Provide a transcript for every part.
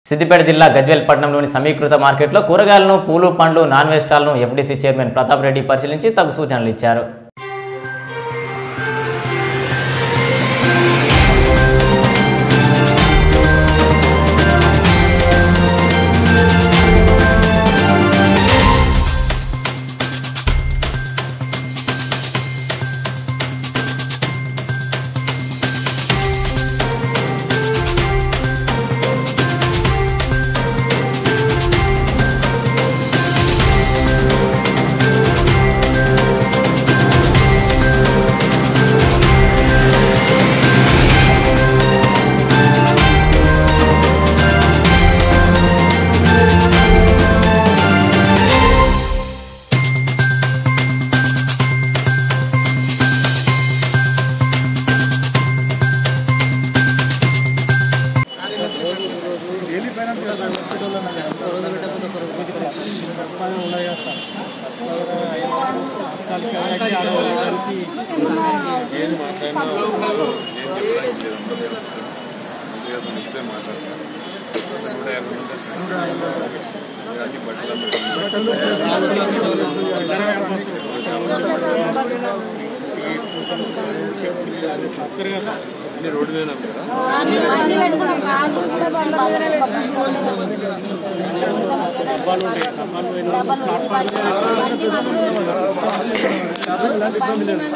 సిద్దిపేట జిల్లా గజ్వేల్ పట్టణంలోని సమీకృత మార్కెట్లో కూరగాయలను పూలు పండ్లు నాన్ వెజ్ స్టాల్ను ఎఫ్డీసీ చైర్మన్ ప్రతాప్ రెడ్డి పరిశీలించి తగు సూచనలు ఇచ్చారు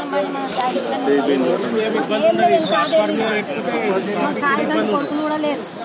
మాకు సాయంత్రం కొడుకులు కూడా లేరు